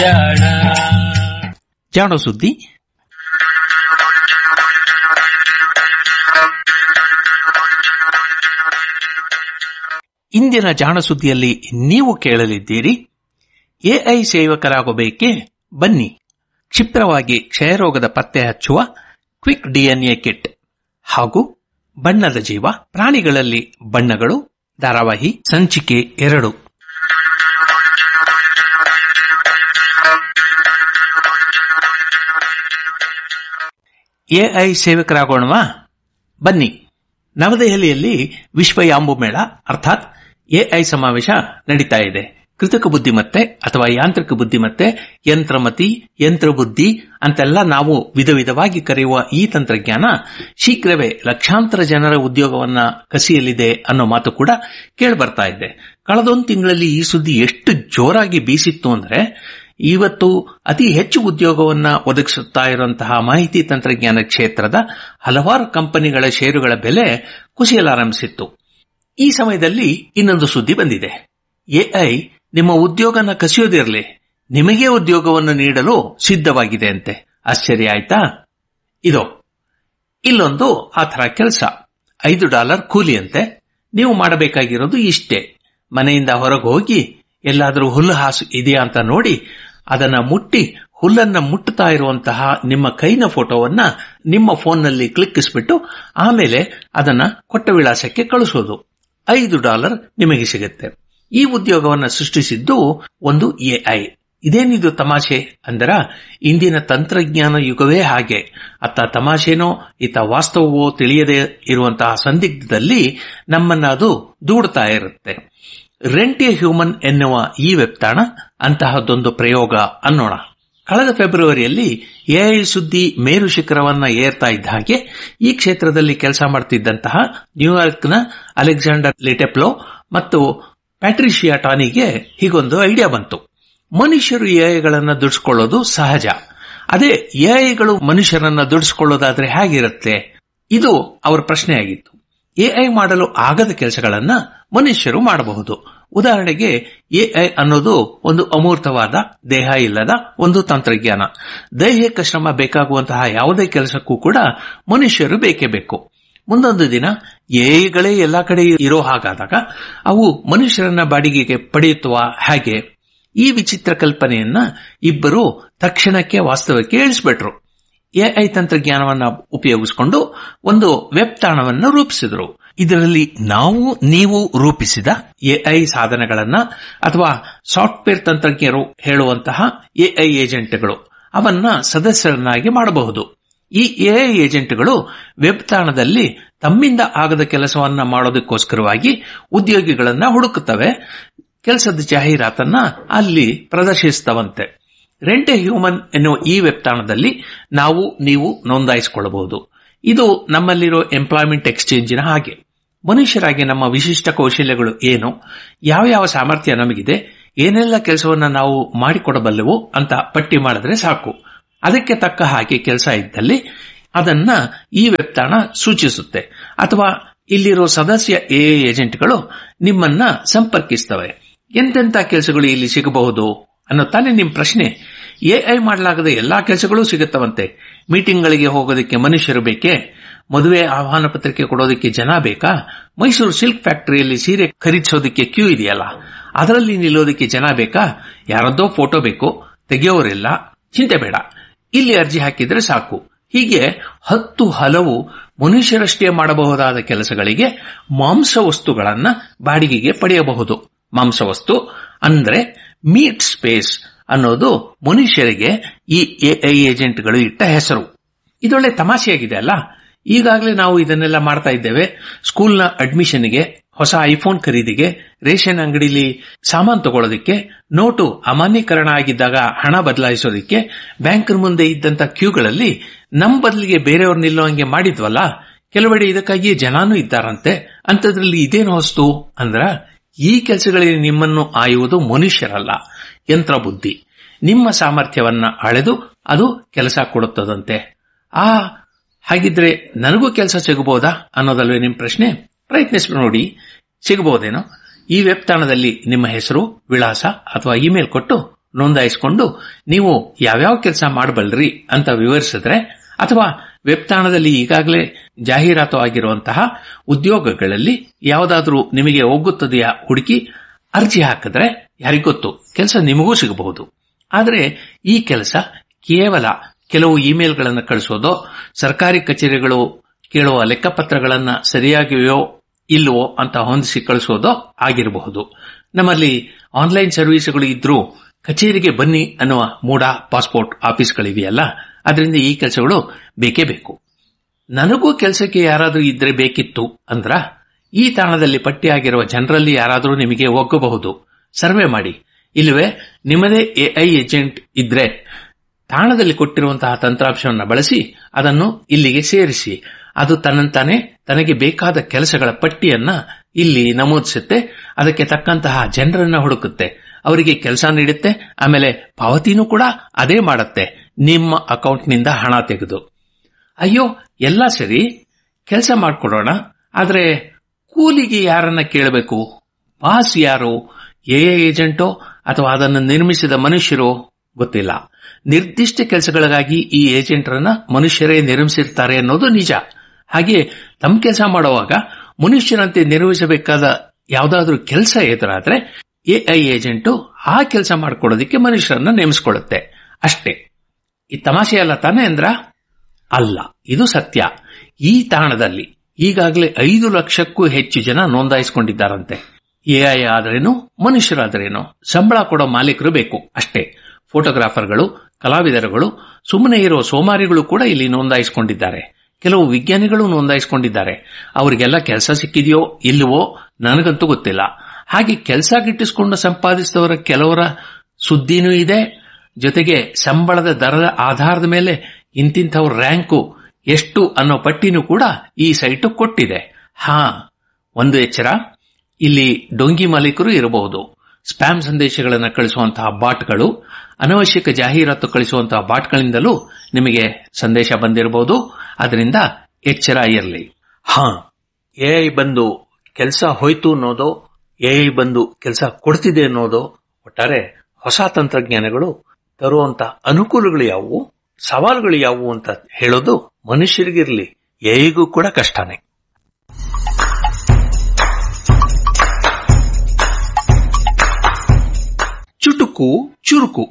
ಜಾಣ ಜಾಣ ಸುದ್ದಿ ಇಂದಿನ ಜಾಣ ಸುದ್ದಿಯಲ್ಲಿ ನೀವು ಕೇಳಲಿದ್ದೀರಿ ಎಐ ಸೇವಕರಾಗಬೇಕೇ ಬನ್ನಿ ಕ್ಷಿಪ್ರವಾಗಿ ಕ್ಷಯರೋಗದ ಪತ್ತೆ ಹಚ್ಚುವ ಕ್ವಿಕ್ ಡಿಎನ್ಎ ಕಿಟ್ ಹಾಗೂ ಬಣ್ಣದ ಜೀವ ಪ್ರಾಣಿಗಳಲ್ಲಿ ಬಣ್ಣಗಳು ಧಾರಾವಾಹಿ ಸಂಚಿಕೆ ಎರಡು ಎಐ ಸೇವಕರಾಗೋಣವಾ ಬನ್ನಿ ನವದೆಹಲಿಯಲ್ಲಿ ವಿಶ್ವ ಯಾಂಬು ಮೇಳ ಅರ್ಥಾತ್ ಎಐ ಸಮಾವೇಶ ನಡೀತಾ ಇದೆ ಕೃತಕ ಬುದ್ಧಿಮತ್ತೆ ಅಥವಾ ಯಾಂತ್ರಿಕ ಬುದ್ಧಿಮತ್ತೆ ಯಂತ್ರಮತಿ ಯಂತ್ರಬುದ್ಧಿ ಅಂತೆಲ್ಲ ನಾವು ವಿಧ ವಿಧವಾಗಿ ಕರೆಯುವ ಈ ತಂತ್ರಜ್ಞಾನ ಶೀಘ್ರವೇ ಲಕ್ಷಾಂತರ ಜನರ ಉದ್ಯೋಗವನ್ನ ಕಸಿಯಲಿದೆ ಅನ್ನೋ ಮಾತು ಕೂಡ ಕೇಳ್ಬರ್ತಾ ಇದೆ ಕಳೆದೊಂದು ತಿಂಗಳಲ್ಲಿ ಈ ಸುದ್ದಿ ಎಷ್ಟು ಜೋರಾಗಿ ಬೀಸಿತ್ತು ಅಂದ್ರೆ ಇವತ್ತು ಅತಿ ಹೆಚ್ಚು ಉದ್ಯೋಗವನ್ನ ಒದಗಿಸುತ್ತಾ ಇರುವಂತಹ ಮಾಹಿತಿ ತಂತ್ರಜ್ಞಾನ ಕ್ಷೇತ್ರದ ಹಲವಾರು ಕಂಪನಿಗಳ ಷೇರುಗಳ ಬೆಲೆ ಕುಸಿಯಲಾರಂಭಿಸಿತ್ತು ಈ ಸಮಯದಲ್ಲಿ ಇನ್ನೊಂದು ಸುದ್ದಿ ಬಂದಿದೆ ಎಐ ನಿಮ್ಮ ಉದ್ಯೋಗನ ಕಸಿಯೋದಿರಲಿ ನಿಮಗೆ ಉದ್ಯೋಗವನ್ನು ನೀಡಲು ಸಿದ್ಧವಾಗಿದೆ ಅಂತೆ ಆಶ್ಚರ್ಯ ಆಯ್ತಾ ಇದೋ ಇಲ್ಲೊಂದು ಆ ಥರ ಕೆಲಸ ಐದು ಡಾಲರ್ ಕೂಲಿಯಂತೆ ನೀವು ಮಾಡಬೇಕಾಗಿರೋದು ಇಷ್ಟೇ ಮನೆಯಿಂದ ಹೊರಗೆ ಹೋಗಿ ಎಲ್ಲಾದರೂ ಹುಲ್ಲು ಹಾಸು ಇದೆಯಾ ಅಂತ ನೋಡಿ ಅದನ್ನ ಮುಟ್ಟಿ ಹುಲ್ಲನ್ನ ಮುಟ್ಟುತ್ತಾ ಇರುವಂತಹ ನಿಮ್ಮ ಕೈನ ಫೋಟೋವನ್ನ ನಿಮ್ಮ ಫೋನ್ನಲ್ಲಿ ಕ್ಲಿಕ್ಕಿಸ್ಬಿಟ್ಟು ಆಮೇಲೆ ಅದನ್ನ ಕೊಟ್ಟ ವಿಳಾಸಕ್ಕೆ ಕಳಿಸೋದು ಐದು ಡಾಲರ್ ನಿಮಗೆ ಸಿಗುತ್ತೆ ಈ ಉದ್ಯೋಗವನ್ನು ಸೃಷ್ಟಿಸಿದ್ದು ಒಂದು ಎಐ ಇದೇನಿದು ತಮಾಷೆ ಅಂದರ ಇಂದಿನ ತಂತ್ರಜ್ಞಾನ ಯುಗವೇ ಹಾಗೆ ಅತ್ತ ತಮಾಷೆನೋ ಇತ್ತ ವಾಸ್ತವವೋ ತಿಳಿಯದೇ ಇರುವಂತಹ ಸಂದಿಗ್ಧದಲ್ಲಿ ನಮ್ಮನ್ನ ಅದು ದೂಡ್ತಾ ಇರುತ್ತೆ ರೆಂಟ್ ಎ ಹ್ಯೂಮನ್ ಎನ್ನುವ ಈ ವೆಬ್ತಾಣ ಅಂತಹದ್ದೊಂದು ಪ್ರಯೋಗ ಅನ್ನೋಣ ಕಳೆದ ಫೆಬ್ರವರಿಯಲ್ಲಿ ಎಐ ಸುದ್ದಿ ಮೇರು ಶಿಖರವನ್ನ ಏರ್ತಾ ಇದ್ದ ಹಾಗೆ ಈ ಕ್ಷೇತ್ರದಲ್ಲಿ ಕೆಲಸ ಮಾಡ್ತಿದ್ದಂತಹ ನ್ಯೂಯಾರ್ಕ್ನ ಅಲೆಕ್ಸಾಂಡರ್ ಲಿಟೆಪ್ಲೋ ಮತ್ತು ಪ್ಯಾಟ್ರಿಷಿಯಾ ಟಾನಿಗೆ ಹೀಗೊಂದು ಐಡಿಯಾ ಬಂತು ಮನುಷ್ಯರು ಎಐಗಳನ್ನ ದುಡಿಸ್ಕೊಳ್ಳೋದು ಸಹಜ ಅದೇ ಎಐಗಳು ಮನುಷ್ಯರನ್ನ ದುಡಿಸ್ಕೊಳ್ಳೋದಾದ್ರೆ ಹೇಗಿರುತ್ತೆ ಇದು ಅವರ ಪ್ರಶ್ನೆ ಆಗಿತ್ತು ಎಐ ಮಾಡಲು ಆಗದ ಕೆಲಸಗಳನ್ನ ಮನುಷ್ಯರು ಮಾಡಬಹುದು ಉದಾಹರಣೆಗೆ ಎಐ ಅನ್ನೋದು ಒಂದು ಅಮೂರ್ತವಾದ ದೇಹ ಇಲ್ಲದ ಒಂದು ತಂತ್ರಜ್ಞಾನ ದೈಹಿಕ ಶ್ರಮ ಬೇಕಾಗುವಂತಹ ಯಾವುದೇ ಕೆಲಸಕ್ಕೂ ಕೂಡ ಮನುಷ್ಯರು ಬೇಕೇ ಬೇಕು ಮುಂದೊಂದು ದಿನ ಎಐಗಳೇ ಎಲ್ಲಾ ಕಡೆ ಇರೋ ಹಾಗಾದಾಗ ಅವು ಮನುಷ್ಯರನ್ನ ಬಾಡಿಗೆಗೆ ಪಡೆಯುತ್ತವ ಹಾಗೆ ಈ ವಿಚಿತ್ರ ಕಲ್ಪನೆಯನ್ನ ಇಬ್ಬರು ತಕ್ಷಣಕ್ಕೆ ವಾಸ್ತವಕ್ಕೆ ಇಳಿಸ್ಬಿಟ್ರು ಎಐ ತಂತ್ರಜ್ಞಾನವನ್ನ ಉಪಯೋಗಿಸಿಕೊಂಡು ಒಂದು ವೆಬ್ ತಾಣವನ್ನು ರೂಪಿಸಿದರು ಇದರಲ್ಲಿ ನಾವು ನೀವು ರೂಪಿಸಿದ ಎಐ ಸಾಧನಗಳನ್ನ ಅಥವಾ ಸಾಫ್ಟ್ವೇರ್ ತಂತ್ರಜ್ಞರು ಹೇಳುವಂತಹ ಎಐ ಏಜೆಂಟ್ಗಳು ಅವನ್ನ ಸದಸ್ಯರನ್ನಾಗಿ ಮಾಡಬಹುದು ಈ ಎಐ ಏಜೆಂಟ್ಗಳು ವೆಬ್ ತಾಣದಲ್ಲಿ ತಮ್ಮಿಂದ ಆಗದ ಕೆಲಸವನ್ನ ಮಾಡೋದಕ್ಕೋಸ್ಕರವಾಗಿ ಉದ್ಯೋಗಿಗಳನ್ನ ಹುಡುಕುತ್ತವೆ ಕೆಲಸದ ಜಾಹೀರಾತನ್ನ ಅಲ್ಲಿ ಪ್ರದರ್ಶಿಸ್ತವಂತೆ ರೆಂಟ್ ಎ ಹ್ಯೂಮನ್ ಎನ್ನುವ ಈ ವೆಬ್ ತಾಣದಲ್ಲಿ ನಾವು ನೀವು ನೋಂದಾಯಿಸಿಕೊಳ್ಳಬಹುದು ಇದು ನಮ್ಮಲ್ಲಿರೋ ಎಂಪ್ಲಾಯ್ಮೆಂಟ್ ಎಕ್ಸ್ಚೇಂಜಿನ ಹಾಗೆ ಮನುಷ್ಯರಾಗಿ ನಮ್ಮ ವಿಶಿಷ್ಟ ಕೌಶಲ್ಯಗಳು ಏನು ಯಾವ ಯಾವ ಸಾಮರ್ಥ್ಯ ನಮಗಿದೆ ಏನೆಲ್ಲ ಕೆಲಸವನ್ನ ನಾವು ಮಾಡಿಕೊಡಬಲ್ಲೆವು ಅಂತ ಪಟ್ಟಿ ಮಾಡಿದ್ರೆ ಸಾಕು ಅದಕ್ಕೆ ತಕ್ಕ ಹಾಗೆ ಕೆಲಸ ಇದ್ದಲ್ಲಿ ಅದನ್ನ ಈ ವೆಬ್ ತಾಣ ಸೂಚಿಸುತ್ತೆ ಅಥವಾ ಇಲ್ಲಿರೋ ಸದಸ್ಯ ಎ ಏಜೆಂಟ್ಗಳು ನಿಮ್ಮನ್ನ ಸಂಪರ್ಕಿಸ್ತವೆ ಎಂತೆಂಥ ಕೆಲಸಗಳು ಇಲ್ಲಿ ಸಿಗಬಹುದು ಅನ್ನೋ ತಾನೇ ನಿಮ್ ಪ್ರಶ್ನೆ ಎಐ ಮಾಡಲಾಗದ ಎಲ್ಲಾ ಕೆಲಸಗಳು ಸಿಗುತ್ತವಂತೆ ಮೀಟಿಂಗ್ಗಳಿಗೆ ಹೋಗೋದಕ್ಕೆ ಮನುಷ್ಯರು ಬೇಕೇ ಮದುವೆ ಆಹ್ವಾನ ಪತ್ರಿಕೆ ಕೊಡೋದಕ್ಕೆ ಜನ ಬೇಕಾ ಮೈಸೂರು ಸಿಲ್ಕ್ ಫ್ಯಾಕ್ಟರಿಯಲ್ಲಿ ಸೀರೆ ಖರೀದಿಸೋದಕ್ಕೆ ಕ್ಯೂ ಇದೆಯಲ್ಲ ಅದರಲ್ಲಿ ನಿಲ್ಲೋದಕ್ಕೆ ಜನ ಬೇಕಾ ಯಾರದ್ದೋ ಫೋಟೋ ಬೇಕು ತೆಗೆಯೋರಿಲ್ಲ ಚಿಂತೆ ಬೇಡ ಇಲ್ಲಿ ಅರ್ಜಿ ಹಾಕಿದ್ರೆ ಸಾಕು ಹೀಗೆ ಹತ್ತು ಹಲವು ಮನುಷ್ಯರಷ್ಟೇ ಮಾಡಬಹುದಾದ ಕೆಲಸಗಳಿಗೆ ಮಾಂಸ ವಸ್ತುಗಳನ್ನ ಬಾಡಿಗೆಗೆ ಪಡೆಯಬಹುದು ಮಾಂಸವಸ್ತು ಅಂದ್ರೆ ಮೀಟ್ ಸ್ಪೇಸ್ ಅನ್ನೋದು ಮನುಷ್ಯರಿಗೆ ಈ ಎಐ ಏಜೆಂಟ್ಗಳು ಇಟ್ಟ ಹೆಸರು ಇದೊಳ್ಳೆ ತಮಾಷೆಯಾಗಿದೆ ಅಲ್ಲ ಈಗಾಗಲೇ ನಾವು ಇದನ್ನೆಲ್ಲ ಮಾಡ್ತಾ ಇದ್ದೇವೆ ಸ್ಕೂಲ್ನ ಅಡ್ಮಿಷನ್ಗೆ ಹೊಸ ಐಫೋನ್ ಖರೀದಿಗೆ ರೇಷನ್ ಅಂಗಡಿಲಿ ಸಾಮಾನು ತಗೊಳ್ಳೋದಕ್ಕೆ ನೋಟು ಅಮಾನ್ಯೀಕರಣ ಆಗಿದ್ದಾಗ ಹಣ ಬದಲಾಯಿಸೋದಕ್ಕೆ ಬ್ಯಾಂಕ್ ಮುಂದೆ ಇದ್ದಂತ ಕ್ಯೂಗಳಲ್ಲಿ ನಮ್ ಬದಲಿಗೆ ಬೇರೆಯವ್ರು ನಿಲ್ಲೋ ಹಂಗೆ ಮಾಡಿದ್ವಲ್ಲ ಕೆಲವೆಡೆ ಇದಕ್ಕಾಗಿಯೇ ಜನಾನೂ ಇದ್ದಾರಂತೆ ಅಂತದ್ರಲ್ಲಿ ಇದೇನು ಹೊಸ್ತು ಅಂದ್ರ ಈ ಕೆಲಸಗಳಿಗೆ ನಿಮ್ಮನ್ನು ಆಯುವುದು ಮನುಷ್ಯರಲ್ಲ ಯಂತ್ರ ಬುದ್ಧಿ ನಿಮ್ಮ ಸಾಮರ್ಥ್ಯವನ್ನ ಅಳೆದು ಅದು ಕೆಲಸ ಕೊಡುತ್ತದಂತೆ ಆ ಹಾಗಿದ್ರೆ ನನಗೂ ಕೆಲಸ ಸಿಗಬಹುದಾ ಅನ್ನೋದಲ್ವೇ ನಿಮ್ಮ ಪ್ರಶ್ನೆ ಪ್ರಯತ್ನಿಸಿ ನೋಡಿ ಸಿಗಬಹುದೇನೋ ಈ ವೆಬ್ ತಾಣದಲ್ಲಿ ನಿಮ್ಮ ಹೆಸರು ವಿಳಾಸ ಅಥವಾ ಇಮೇಲ್ ಕೊಟ್ಟು ನೋಂದಾಯಿಸಿಕೊಂಡು ನೀವು ಯಾವ್ಯಾವ ಕೆಲಸ ಮಾಡಬಲ್ರಿ ಅಂತ ವಿವರಿಸಿದ್ರೆ ಅಥವಾ ವೆಬ್ ತಾಣದಲ್ಲಿ ಈಗಾಗಲೇ ಜಾಹೀರಾತು ಆಗಿರುವಂತಹ ಉದ್ಯೋಗಗಳಲ್ಲಿ ಯಾವುದಾದ್ರೂ ನಿಮಗೆ ಒಗ್ಗುತ್ತದೆಯಾ ಹುಡುಕಿ ಅರ್ಜಿ ಹಾಕಿದ್ರೆ ಯಾರಿಗೊತ್ತು ಕೆಲಸ ನಿಮಗೂ ಸಿಗಬಹುದು ಆದರೆ ಈ ಕೆಲಸ ಕೇವಲ ಕೆಲವು ಇಮೇಲ್ಗಳನ್ನು ಕಳಿಸೋದೋ ಸರ್ಕಾರಿ ಕಚೇರಿಗಳು ಕೇಳುವ ಲೆಕ್ಕಪತ್ರಗಳನ್ನ ಸರಿಯಾಗಿವೆಯೋ ಇಲ್ಲವೋ ಅಂತ ಹೊಂದಿಸಿ ಕಳಿಸೋದೋ ಆಗಿರಬಹುದು ನಮ್ಮಲ್ಲಿ ಆನ್ಲೈನ್ ಸರ್ವಿಸ್ಗಳು ಇದ್ರೂ ಕಚೇರಿಗೆ ಬನ್ನಿ ಅನ್ನುವ ಮೂಡ ಪಾಸ್ಪೋರ್ಟ್ ಆಫೀಸ್ಗಳಿವೆಯಲ್ಲ ಅದರಿಂದ ಈ ಕೆಲಸಗಳು ಬೇಕೇ ಬೇಕು ನನಗೂ ಕೆಲಸಕ್ಕೆ ಯಾರಾದರೂ ಇದ್ರೆ ಬೇಕಿತ್ತು ಅಂದ್ರ ಈ ತಾಣದಲ್ಲಿ ಪಟ್ಟಿಯಾಗಿರುವ ಜನರಲ್ಲಿ ಯಾರಾದರೂ ನಿಮಗೆ ಒಗ್ಗಬಹುದು ಸರ್ವೆ ಮಾಡಿ ಇಲ್ಲವೇ ನಿಮ್ಮದೇ ಎಐ ಏಜೆಂಟ್ ಇದ್ರೆ ತಾಣದಲ್ಲಿ ಕೊಟ್ಟಿರುವಂತಹ ತಂತ್ರಾಂಶವನ್ನು ಬಳಸಿ ಅದನ್ನು ಇಲ್ಲಿಗೆ ಸೇರಿಸಿ ಅದು ತನ್ನಂತಾನೆ ತನಗೆ ಬೇಕಾದ ಕೆಲಸಗಳ ಪಟ್ಟಿಯನ್ನ ಇಲ್ಲಿ ನಮೂದಿಸುತ್ತೆ ಅದಕ್ಕೆ ತಕ್ಕಂತಹ ಜನರನ್ನ ಹುಡುಕುತ್ತೆ ಅವರಿಗೆ ಕೆಲಸ ನೀಡುತ್ತೆ ಆಮೇಲೆ ಪಾವತಿನೂ ಕೂಡ ಅದೇ ಮಾಡುತ್ತೆ ನಿಮ್ಮ ಅಕೌಂಟ್ನಿಂದ ಹಣ ತೆಗೆದು ಅಯ್ಯೋ ಎಲ್ಲ ಸರಿ ಕೆಲಸ ಮಾಡಿಕೊಡೋಣ ಆದರೆ ಕೂಲಿಗೆ ಯಾರನ್ನ ಕೇಳಬೇಕು ಬಾಸ್ ಯಾರು ಎ ಏಜೆಂಟೋ ಅಥವಾ ಅದನ್ನು ನಿರ್ಮಿಸಿದ ಮನುಷ್ಯರೋ ಗೊತ್ತಿಲ್ಲ ನಿರ್ದಿಷ್ಟ ಕೆಲಸಗಳಿಗಾಗಿ ಈ ಏಜೆಂಟರನ್ನ ಮನುಷ್ಯರೇ ನಿರ್ಮಿಸಿರ್ತಾರೆ ಅನ್ನೋದು ನಿಜ ಹಾಗೆ ತಮ್ಮ ಕೆಲಸ ಮಾಡುವಾಗ ಮನುಷ್ಯರಂತೆ ನಿರ್ವಹಿಸಬೇಕಾದ ಯಾವುದಾದ್ರೂ ಕೆಲಸ ಎದುರಾದ್ರೆ ಎಐ ಏಜೆಂಟು ಆ ಕೆಲಸ ಮಾಡಿಕೊಡೋದಕ್ಕೆ ಮನುಷ್ಯರನ್ನ ನೇಮಿಸಿಕೊಳ್ಳುತ್ತೆ ಅಷ್ಟೇ ಈ ತಮಾಷೆ ಅಲ್ಲ ತಾನೇ ಅಂದ್ರ ಅಲ್ಲ ಇದು ಸತ್ಯ ಈ ತಾಣದಲ್ಲಿ ಈಗಾಗಲೇ ಐದು ಲಕ್ಷಕ್ಕೂ ಹೆಚ್ಚು ಜನ ನೋಂದಾಯಿಸಿಕೊಂಡಿದ್ದಾರಂತೆ ಎಐ ಆದ್ರೇನು ಮನುಷ್ಯರಾದ್ರೇನು ಸಂಬಳ ಕೊಡೋ ಮಾಲೀಕರು ಬೇಕು ಅಷ್ಟೇ ಫೋಟೋಗ್ರಾಫರ್ಗಳು ಕಲಾವಿದರುಗಳು ಸುಮ್ಮನೆ ಇರೋ ಸೋಮಾರಿಗಳು ಕೂಡ ಇಲ್ಲಿ ನೋಂದಾಯಿಸಿಕೊಂಡಿದ್ದಾರೆ ಕೆಲವು ವಿಜ್ಞಾನಿಗಳು ನೋಂದಾಯಿಸಿಕೊಂಡಿದ್ದಾರೆ ಅವರಿಗೆಲ್ಲ ಕೆಲಸ ಸಿಕ್ಕಿದೆಯೋ ಇಲ್ಲವೋ ನನಗಂತೂ ಗೊತ್ತಿಲ್ಲ ಹಾಗೆ ಕೆಲಸ ಗಿಟ್ಟಿಸಿಕೊಂಡು ಸಂಪಾದಿಸಿದವರ ಕೆಲವರ ಸುದ್ದಿನೂ ಇದೆ ಜೊತೆಗೆ ಸಂಬಳದ ದರದ ಆಧಾರದ ಮೇಲೆ ಇಂತಿಂಥವ್ರ ರ್ಯಾಂಕು ಎಷ್ಟು ಅನ್ನೋ ಪಟ್ಟಿನೂ ಕೂಡ ಈ ಸೈಟು ಕೊಟ್ಟಿದೆ ಹಾ ಒಂದು ಎಚ್ಚರ ಇಲ್ಲಿ ಡೊಂಗಿ ಮಾಲೀಕರು ಇರಬಹುದು ಸ್ಪ್ಯಾಮ್ ಸಂದೇಶಗಳನ್ನು ಕಳಿಸುವಂತಹ ಬಾಟ್ಗಳು ಅನವಶ್ಯಕ ಜಾಹೀರಾತು ಕಳಿಸುವಂತಹ ಬಾಟ್ಗಳಿಂದಲೂ ನಿಮಗೆ ಸಂದೇಶ ಬಂದಿರಬಹುದು ಅದರಿಂದ ಎಚ್ಚರ ಇರಲಿ ಹಾ ಎಐ ಬಂದು ಕೆಲಸ ಹೋಯ್ತು ಅನ್ನೋದು ಎಐ ಬಂದು ಕೆಲಸ ಕೊಡ್ತಿದೆ ಅನ್ನೋದು ಒಟ್ಟಾರೆ ಹೊಸ ತಂತ್ರಜ್ಞಾನಗಳು ತರುವಂತ ಅನುಕೂಲಗಳು ಯಾವುವು ಸವಾಲುಗಳು ಯಾವುವು ಅಂತ ಹೇಳೋದು ಮನುಷ್ಯರಿಗಿರಲಿ ಎಐಗೂ ಕೂಡ ಕಷ್ಟನೇ ಚುಟುಕು ಚುರುಕು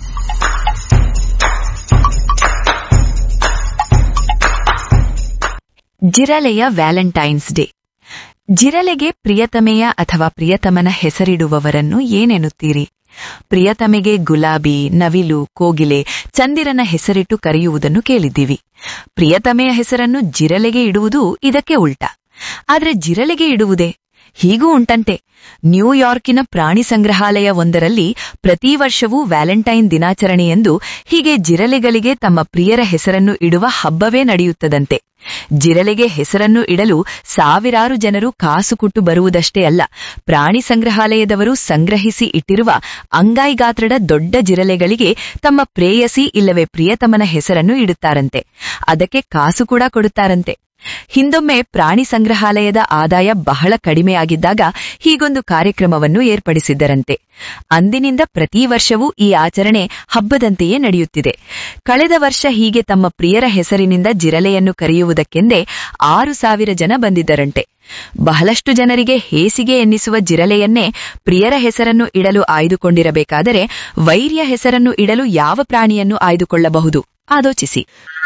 ಜಿರಲೆಯ ವ್ಯಾಲೆಂಟೈನ್ಸ್ ಡೇ ಜಿರಲೆಗೆ ಪ್ರಿಯತಮೆಯ ಅಥವಾ ಪ್ರಿಯತಮನ ಹೆಸರಿಡುವವರನ್ನು ಏನೆನ್ನುತ್ತೀರಿ ಪ್ರಿಯತಮೆಗೆ ಗುಲಾಬಿ ನವಿಲು ಕೋಗಿಲೆ ಚಂದಿರನ ಹೆಸರಿಟ್ಟು ಕರೆಯುವುದನ್ನು ಕೇಳಿದ್ದೀವಿ ಪ್ರಿಯತಮೆಯ ಹೆಸರನ್ನು ಜಿರಲೆಗೆ ಇಡುವುದು ಇದಕ್ಕೆ ಉಲ್ಟ ಆದ್ರೆ ಜಿರಲೆಗೆ ಇಡುವುದೇ ಹೀಗೂ ಉಂಟಂತೆ ನ್ಯೂಯಾರ್ಕಿನ ಪ್ರಾಣಿ ಸಂಗ್ರಹಾಲಯ ಒಂದರಲ್ಲಿ ಪ್ರತಿ ವರ್ಷವೂ ವ್ಯಾಲೆಂಟೈನ್ ದಿನಾಚರಣೆಯೆಂದು ಹೀಗೆ ಜಿರಲೆಗಳಿಗೆ ತಮ್ಮ ಪ್ರಿಯರ ಹೆಸರನ್ನು ಇಡುವ ಹಬ್ಬವೇ ನಡೆಯುತ್ತದಂತೆ ಜಿರಲೆಗೆ ಹೆಸರನ್ನು ಇಡಲು ಸಾವಿರಾರು ಜನರು ಕಾಸು ಕೊಟ್ಟು ಬರುವುದಷ್ಟೇ ಅಲ್ಲ ಪ್ರಾಣಿ ಸಂಗ್ರಹಾಲಯದವರು ಸಂಗ್ರಹಿಸಿ ಇಟ್ಟಿರುವ ಅಂಗಾಯಿ ಗಾತ್ರದ ದೊಡ್ಡ ಜಿರಲೆಗಳಿಗೆ ತಮ್ಮ ಪ್ರೇಯಸಿ ಇಲ್ಲವೇ ಪ್ರಿಯತಮನ ಹೆಸರನ್ನು ಇಡುತ್ತಾರಂತೆ ಅದಕ್ಕೆ ಕಾಸು ಕೂಡ ಕೊಡುತ್ತಾರಂತೆ ಹಿಂದೊಮ್ಮೆ ಪ್ರಾಣಿ ಸಂಗ್ರಹಾಲಯದ ಆದಾಯ ಬಹಳ ಕಡಿಮೆಯಾಗಿದ್ದಾಗ ಹೀಗೊಂದು ಕಾರ್ಯಕ್ರಮವನ್ನು ಏರ್ಪಡಿಸಿದ್ದರಂತೆ ಅಂದಿನಿಂದ ಪ್ರತಿ ವರ್ಷವೂ ಈ ಆಚರಣೆ ಹಬ್ಬದಂತೆಯೇ ನಡೆಯುತ್ತಿದೆ ಕಳೆದ ವರ್ಷ ಹೀಗೆ ತಮ್ಮ ಪ್ರಿಯರ ಹೆಸರಿನಿಂದ ಜಿರಲೆಯನ್ನು ಕರೆಯುವುದಕ್ಕೆಂದೇ ಆರು ಸಾವಿರ ಜನ ಬಂದಿದ್ದರಂತೆ ಬಹಳಷ್ಟು ಜನರಿಗೆ ಹೇಸಿಗೆ ಎನ್ನಿಸುವ ಜಿರಲೆಯನ್ನೇ ಪ್ರಿಯರ ಹೆಸರನ್ನು ಇಡಲು ಆಯ್ದುಕೊಂಡಿರಬೇಕಾದರೆ ವೈರ್ಯ ಹೆಸರನ್ನು ಇಡಲು ಯಾವ ಪ್ರಾಣಿಯನ್ನು ಆಯ್ದುಕೊಳ್ಳಬಹುದು ಆಲೋಚಿಸಿ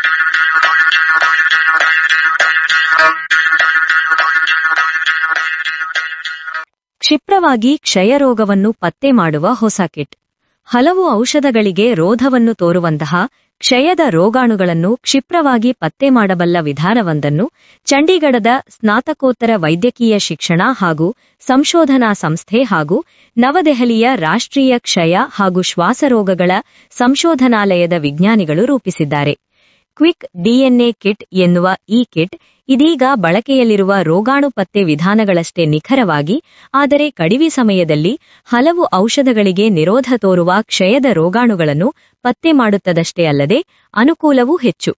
ಕ್ಷಿಪ್ರವಾಗಿ ಕ್ಷಯರೋಗವನ್ನು ಪತ್ತೆ ಮಾಡುವ ಹೊಸ ಕಿಟ್ ಹಲವು ಔಷಧಗಳಿಗೆ ರೋಧವನ್ನು ತೋರುವಂತಹ ಕ್ಷಯದ ರೋಗಾಣುಗಳನ್ನು ಕ್ಷಿಪ್ರವಾಗಿ ಪತ್ತೆ ಮಾಡಬಲ್ಲ ವಿಧಾನವೊಂದನ್ನು ಚಂಡೀಗಢದ ಸ್ನಾತಕೋತ್ತರ ವೈದ್ಯಕೀಯ ಶಿಕ್ಷಣ ಹಾಗೂ ಸಂಶೋಧನಾ ಸಂಸ್ಥೆ ಹಾಗೂ ನವದೆಹಲಿಯ ರಾಷ್ಟ್ರೀಯ ಕ್ಷಯ ಹಾಗೂ ಶ್ವಾಸರೋಗಗಳ ಸಂಶೋಧನಾಲಯದ ವಿಜ್ಞಾನಿಗಳು ರೂಪಿಸಿದ್ದಾರೆ ಕ್ವಿಕ್ ಡಿಎನ್ಎ ಕಿಟ್ ಎನ್ನುವ ಈ ಕಿಟ್ ಇದೀಗ ಬಳಕೆಯಲ್ಲಿರುವ ರೋಗಾಣು ಪತ್ತೆ ವಿಧಾನಗಳಷ್ಟೇ ನಿಖರವಾಗಿ ಆದರೆ ಕಡಿಮೆ ಸಮಯದಲ್ಲಿ ಹಲವು ಔಷಧಗಳಿಗೆ ನಿರೋಧ ತೋರುವ ಕ್ಷಯದ ರೋಗಾಣುಗಳನ್ನು ಪತ್ತೆ ಮಾಡುತ್ತದಷ್ಟೇ ಅಲ್ಲದೆ ಅನುಕೂಲವೂ ಹೆಚ್ಚು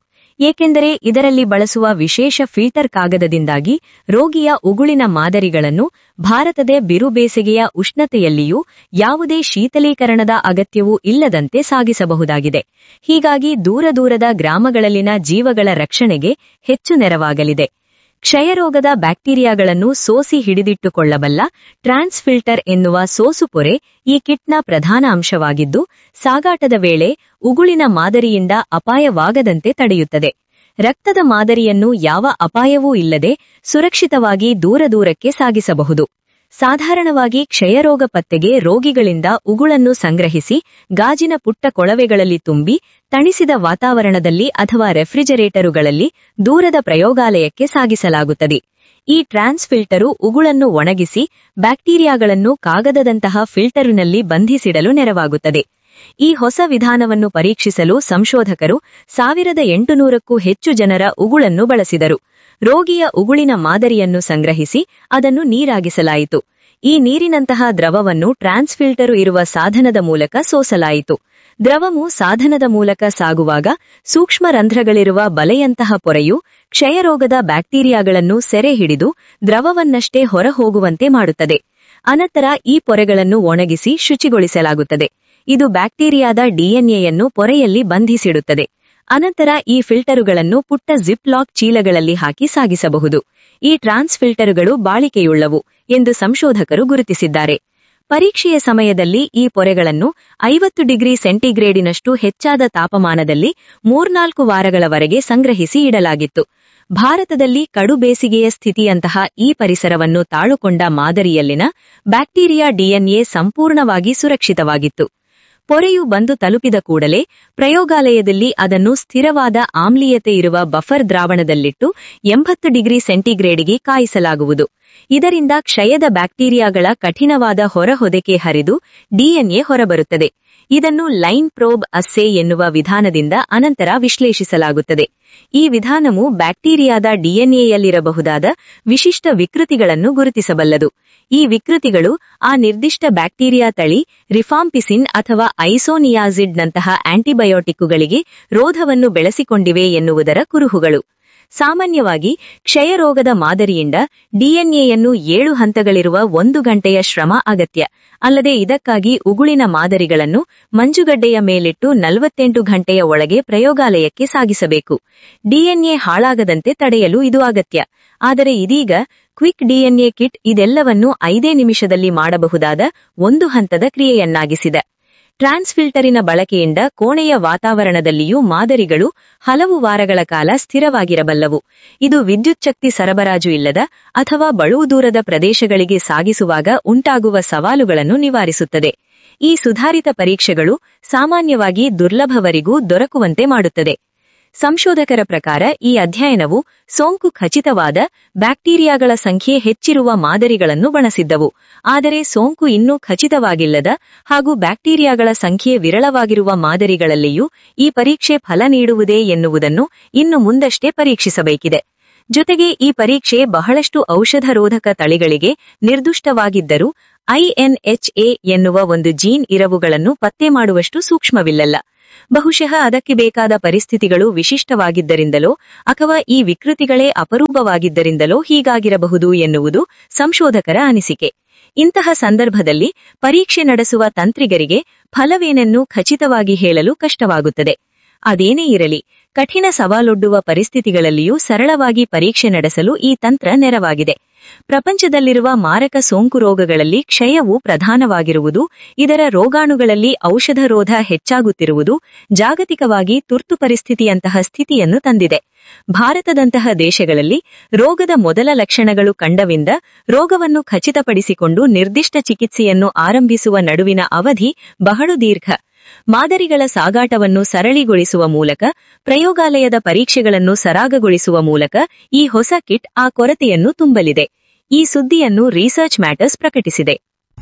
ಏಕೆಂದರೆ ಇದರಲ್ಲಿ ಬಳಸುವ ವಿಶೇಷ ಫಿಲ್ಟರ್ ಕಾಗದದಿಂದಾಗಿ ರೋಗಿಯ ಉಗುಳಿನ ಮಾದರಿಗಳನ್ನು ಭಾರತದ ಬಿರುಬೇಸಿಗೆಯ ಉಷ್ಣತೆಯಲ್ಲಿಯೂ ಯಾವುದೇ ಶೀತಲೀಕರಣದ ಅಗತ್ಯವೂ ಇಲ್ಲದಂತೆ ಸಾಗಿಸಬಹುದಾಗಿದೆ ಹೀಗಾಗಿ ದೂರ ದೂರದ ಗ್ರಾಮಗಳಲ್ಲಿನ ಜೀವಗಳ ರಕ್ಷಣೆಗೆ ಹೆಚ್ಚು ನೆರವಾಗಲಿದೆ ಕ್ಷಯರೋಗದ ಬ್ಯಾಕ್ಟೀರಿಯಾಗಳನ್ನು ಸೋಸಿ ಹಿಡಿದಿಟ್ಟುಕೊಳ್ಳಬಲ್ಲ ಟ್ರಾನ್ಸ್ಫಿಲ್ಟರ್ ಎನ್ನುವ ಸೋಸುಪೊರೆ ಈ ಕಿಟ್ನ ಪ್ರಧಾನ ಅಂಶವಾಗಿದ್ದು ಸಾಗಾಟದ ವೇಳೆ ಉಗುಳಿನ ಮಾದರಿಯಿಂದ ಅಪಾಯವಾಗದಂತೆ ತಡೆಯುತ್ತದೆ ರಕ್ತದ ಮಾದರಿಯನ್ನು ಯಾವ ಅಪಾಯವೂ ಇಲ್ಲದೆ ಸುರಕ್ಷಿತವಾಗಿ ದೂರ ದೂರಕ್ಕೆ ಸಾಗಿಸಬಹುದು ಸಾಧಾರಣವಾಗಿ ಕ್ಷಯರೋಗ ಪತ್ತೆಗೆ ರೋಗಿಗಳಿಂದ ಉಗುಳನ್ನು ಸಂಗ್ರಹಿಸಿ ಗಾಜಿನ ಪುಟ್ಟ ಕೊಳವೆಗಳಲ್ಲಿ ತುಂಬಿ ತಣಿಸಿದ ವಾತಾವರಣದಲ್ಲಿ ಅಥವಾ ರೆಫ್ರಿಜರೇಟರುಗಳಲ್ಲಿ ದೂರದ ಪ್ರಯೋಗಾಲಯಕ್ಕೆ ಸಾಗಿಸಲಾಗುತ್ತದೆ ಈ ಟ್ರಾನ್ಸ್ಫಿಲ್ಟರು ಉಗುಳನ್ನು ಒಣಗಿಸಿ ಬ್ಯಾಕ್ಟೀರಿಯಾಗಳನ್ನು ಕಾಗದದಂತಹ ಫಿಲ್ಟರಿನಲ್ಲಿ ಬಂಧಿಸಿಡಲು ನೆರವಾಗುತ್ತದೆ ಈ ಹೊಸ ವಿಧಾನವನ್ನು ಪರೀಕ್ಷಿಸಲು ಸಂಶೋಧಕರು ಸಾವಿರದ ಎಂಟುನೂರಕ್ಕೂ ಹೆಚ್ಚು ಜನರ ಉಗುಳನ್ನು ಬಳಸಿದರು ರೋಗಿಯ ಉಗುಳಿನ ಮಾದರಿಯನ್ನು ಸಂಗ್ರಹಿಸಿ ಅದನ್ನು ನೀರಾಗಿಸಲಾಯಿತು ಈ ನೀರಿನಂತಹ ದ್ರವವನ್ನು ಟ್ರಾನ್ಸ್ಫಿಲ್ಟರು ಇರುವ ಸಾಧನದ ಮೂಲಕ ಸೋಸಲಾಯಿತು ದ್ರವವು ಸಾಧನದ ಮೂಲಕ ಸಾಗುವಾಗ ಸೂಕ್ಷ್ಮ ರಂಧ್ರಗಳಿರುವ ಬಲೆಯಂತಹ ಪೊರೆಯು ಕ್ಷಯರೋಗದ ಬ್ಯಾಕ್ಟೀರಿಯಾಗಳನ್ನು ಸೆರೆ ಹಿಡಿದು ದ್ರವವನ್ನಷ್ಟೇ ಹೊರಹೋಗುವಂತೆ ಮಾಡುತ್ತದೆ ಅನಂತರ ಈ ಪೊರೆಗಳನ್ನು ಒಣಗಿಸಿ ಶುಚಿಗೊಳಿಸಲಾಗುತ್ತದೆ ಇದು ಬ್ಯಾಕ್ಟೀರಿಯಾದ ಡಿಎನ್ಎಯನ್ನು ಪೊರೆಯಲ್ಲಿ ಬಂಧಿಸಿಡುತ್ತದೆ ಅನಂತರ ಈ ಫಿಲ್ಟರುಗಳನ್ನು ಪುಟ್ಟ ಜಿಪ್ ಲಾಕ್ ಚೀಲಗಳಲ್ಲಿ ಹಾಕಿ ಸಾಗಿಸಬಹುದು ಈ ಟ್ರಾನ್ಸ್ ಫಿಲ್ಟರುಗಳು ಬಾಳಿಕೆಯುಳ್ಳವು ಎಂದು ಸಂಶೋಧಕರು ಗುರುತಿಸಿದ್ದಾರೆ ಪರೀಕ್ಷೆಯ ಸಮಯದಲ್ಲಿ ಈ ಪೊರೆಗಳನ್ನು ಐವತ್ತು ಡಿಗ್ರಿ ಸೆಂಟಿಗ್ರೇಡಿನಷ್ಟು ಹೆಚ್ಚಾದ ತಾಪಮಾನದಲ್ಲಿ ಮೂರ್ನಾಲ್ಕು ವಾರಗಳವರೆಗೆ ಸಂಗ್ರಹಿಸಿ ಇಡಲಾಗಿತ್ತು ಭಾರತದಲ್ಲಿ ಕಡು ಬೇಸಿಗೆಯ ಸ್ಥಿತಿಯಂತಹ ಈ ಪರಿಸರವನ್ನು ತಾಳುಕೊಂಡ ಮಾದರಿಯಲ್ಲಿನ ಬ್ಯಾಕ್ಟೀರಿಯಾ ಡಿಎನ್ಎ ಸಂಪೂರ್ಣವಾಗಿ ಸುರಕ್ಷಿತವಾಗಿತ್ತು ಪೊರೆಯು ಬಂದು ತಲುಪಿದ ಕೂಡಲೇ ಪ್ರಯೋಗಾಲಯದಲ್ಲಿ ಅದನ್ನು ಸ್ಥಿರವಾದ ಆಮ್ಲೀಯತೆ ಇರುವ ಬಫರ್ ದ್ರಾವಣದಲ್ಲಿಟ್ಟು ಎಂಬತ್ತು ಡಿಗ್ರಿ ಸೆಂಟಿಗ್ರೇಡ್ಗೆ ಕಾಯಿಸಲಾಗುವುದು ಇದರಿಂದ ಕ್ಷಯದ ಬ್ಯಾಕ್ಟೀರಿಯಾಗಳ ಕಠಿಣವಾದ ಹೊರಹೊದಕೆ ಹರಿದು ಡಿಎನ್ಎ ಹೊರಬರುತ್ತದೆ ಇದನ್ನು ಲೈನ್ ಪ್ರೋಬ್ ಅಸ್ಸೆ ಎನ್ನುವ ವಿಧಾನದಿಂದ ಅನಂತರ ವಿಶ್ಲೇಷಿಸಲಾಗುತ್ತದೆ ಈ ವಿಧಾನವು ಬ್ಯಾಕ್ಟೀರಿಯಾದ ಡಿಎನ್ಎಯಲ್ಲಿರಬಹುದಾದ ವಿಶಿಷ್ಟ ವಿಕೃತಿಗಳನ್ನು ಗುರುತಿಸಬಲ್ಲದು ಈ ವಿಕೃತಿಗಳು ಆ ನಿರ್ದಿಷ್ಟ ಬ್ಯಾಕ್ಟೀರಿಯಾ ತಳಿ ರಿಫಾಂಪಿಸಿನ್ ಅಥವಾ ಐಸೋನಿಯಾಸಿಡ್ನಂತಹ ಆಂಟಿಬಯೋಟಿಕ್ಕುಗಳಿಗೆ ರೋಧವನ್ನು ಬೆಳೆಸಿಕೊಂಡಿವೆ ಎನ್ನುವುದರ ಕುರುಹುಗಳು ಸಾಮಾನ್ಯವಾಗಿ ಕ್ಷಯರೋಗದ ಮಾದರಿಯಿಂದ ಡಿಎನ್ಎಯನ್ನು ಏಳು ಹಂತಗಳಿರುವ ಒಂದು ಗಂಟೆಯ ಶ್ರಮ ಅಗತ್ಯ ಅಲ್ಲದೆ ಇದಕ್ಕಾಗಿ ಉಗುಳಿನ ಮಾದರಿಗಳನ್ನು ಮಂಜುಗಡ್ಡೆಯ ಮೇಲಿಟ್ಟು ನಲವತ್ತೆಂಟು ಗಂಟೆಯ ಒಳಗೆ ಪ್ರಯೋಗಾಲಯಕ್ಕೆ ಸಾಗಿಸಬೇಕು ಡಿಎನ್ಎ ಹಾಳಾಗದಂತೆ ತಡೆಯಲು ಇದು ಅಗತ್ಯ ಆದರೆ ಇದೀಗ ಕ್ವಿಕ್ ಡಿಎನ್ಎ ಕಿಟ್ ಇದೆಲ್ಲವನ್ನು ಐದೇ ನಿಮಿಷದಲ್ಲಿ ಮಾಡಬಹುದಾದ ಒಂದು ಹಂತದ ಕ್ರಿಯೆಯನ್ನಾಗಿಸಿದೆ ಟ್ರಾನ್ಸ್ಫಿಲ್ಟರಿನ ಬಳಕೆಯಿಂದ ಕೋಣೆಯ ವಾತಾವರಣದಲ್ಲಿಯೂ ಮಾದರಿಗಳು ಹಲವು ವಾರಗಳ ಕಾಲ ಸ್ಥಿರವಾಗಿರಬಲ್ಲವು ಇದು ವಿದ್ಯುಚ್ಛಕ್ತಿ ಸರಬರಾಜು ಇಲ್ಲದ ಅಥವಾ ಬಳುವು ದೂರದ ಪ್ರದೇಶಗಳಿಗೆ ಸಾಗಿಸುವಾಗ ಉಂಟಾಗುವ ಸವಾಲುಗಳನ್ನು ನಿವಾರಿಸುತ್ತದೆ ಈ ಸುಧಾರಿತ ಪರೀಕ್ಷೆಗಳು ಸಾಮಾನ್ಯವಾಗಿ ದುರ್ಲಭವರಿಗೂ ದೊರಕುವಂತೆ ಮಾಡುತ್ತದೆ ಸಂಶೋಧಕರ ಪ್ರಕಾರ ಈ ಅಧ್ಯಯನವು ಸೋಂಕು ಖಚಿತವಾದ ಬ್ಯಾಕ್ಟೀರಿಯಾಗಳ ಸಂಖ್ಯೆ ಹೆಚ್ಚಿರುವ ಮಾದರಿಗಳನ್ನು ಬಳಸಿದ್ದವು ಆದರೆ ಸೋಂಕು ಇನ್ನೂ ಖಚಿತವಾಗಿಲ್ಲದ ಹಾಗೂ ಬ್ಯಾಕ್ಟೀರಿಯಾಗಳ ಸಂಖ್ಯೆ ವಿರಳವಾಗಿರುವ ಮಾದರಿಗಳಲ್ಲಿಯೂ ಈ ಪರೀಕ್ಷೆ ಫಲ ನೀಡುವುದೇ ಎನ್ನುವುದನ್ನು ಇನ್ನು ಮುಂದಷ್ಟೇ ಪರೀಕ್ಷಿಸಬೇಕಿದೆ ಜೊತೆಗೆ ಈ ಪರೀಕ್ಷೆ ಬಹಳಷ್ಟು ಔಷಧರೋಧಕ ತಳಿಗಳಿಗೆ ನಿರ್ದುಷ್ಟವಾಗಿದ್ದರೂ ಐಎನ್ಎಚ್ಎ ಎನ್ನುವ ಒಂದು ಜೀನ್ ಇರವುಗಳನ್ನು ಪತ್ತೆ ಮಾಡುವಷ್ಟು ಸೂಕ್ಷ್ಮವಿಲ್ಲಲ್ಲ ಬಹುಶಃ ಅದಕ್ಕೆ ಬೇಕಾದ ಪರಿಸ್ಥಿತಿಗಳು ವಿಶಿಷ್ಟವಾಗಿದ್ದರಿಂದಲೋ ಅಥವಾ ಈ ವಿಕೃತಿಗಳೇ ಅಪರೂಪವಾಗಿದ್ದರಿಂದಲೋ ಹೀಗಾಗಿರಬಹುದು ಎನ್ನುವುದು ಸಂಶೋಧಕರ ಅನಿಸಿಕೆ ಇಂತಹ ಸಂದರ್ಭದಲ್ಲಿ ಪರೀಕ್ಷೆ ನಡೆಸುವ ತಂತ್ರಿಗರಿಗೆ ಫಲವೇನೆನ್ನು ಖಚಿತವಾಗಿ ಹೇಳಲು ಕಷ್ಟವಾಗುತ್ತದೆ ಅದೇನೇ ಇರಲಿ ಕಠಿಣ ಸವಾಲೊಡ್ಡುವ ಪರಿಸ್ಥಿತಿಗಳಲ್ಲಿಯೂ ಸರಳವಾಗಿ ಪರೀಕ್ಷೆ ನಡೆಸಲು ಈ ತಂತ್ರ ನೆರವಾಗಿದೆ ಪ್ರಪಂಚದಲ್ಲಿರುವ ಮಾರಕ ಸೋಂಕು ರೋಗಗಳಲ್ಲಿ ಕ್ಷಯವು ಪ್ರಧಾನವಾಗಿರುವುದು ಇದರ ರೋಗಾಣುಗಳಲ್ಲಿ ಔಷಧರೋಧ ಹೆಚ್ಚಾಗುತ್ತಿರುವುದು ಜಾಗತಿಕವಾಗಿ ತುರ್ತು ಪರಿಸ್ಥಿತಿಯಂತಹ ಸ್ಥಿತಿಯನ್ನು ತಂದಿದೆ ಭಾರತದಂತಹ ದೇಶಗಳಲ್ಲಿ ರೋಗದ ಮೊದಲ ಲಕ್ಷಣಗಳು ಕಂಡವಿಂದ ರೋಗವನ್ನು ಖಚಿತಪಡಿಸಿಕೊಂಡು ನಿರ್ದಿಷ್ಟ ಚಿಕಿತ್ಸೆಯನ್ನು ಆರಂಭಿಸುವ ನಡುವಿನ ಅವಧಿ ಬಹಳು ದೀರ್ಘ ಮಾದರಿಗಳ ಸಾಗಾಟವನ್ನು ಸರಳಿಗೊಳಿಸುವ ಮೂಲಕ ಪ್ರಯೋಗಾಲಯದ ಪರೀಕ್ಷೆಗಳನ್ನು ಸರಾಗಗೊಳಿಸುವ ಮೂಲಕ ಈ ಹೊಸ ಕಿಟ್ ಆ ಕೊರತೆಯನ್ನು ತುಂಬಲಿದೆ ಈ ಸುದ್ದಿಯನ್ನು ರಿಸರ್ಚ್ ಮ್ಯಾಟರ್ಸ್ ಪ್ರಕಟಿಸಿದೆ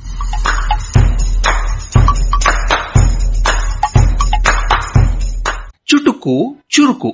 ಚುಟುಕು ಚುರುಕು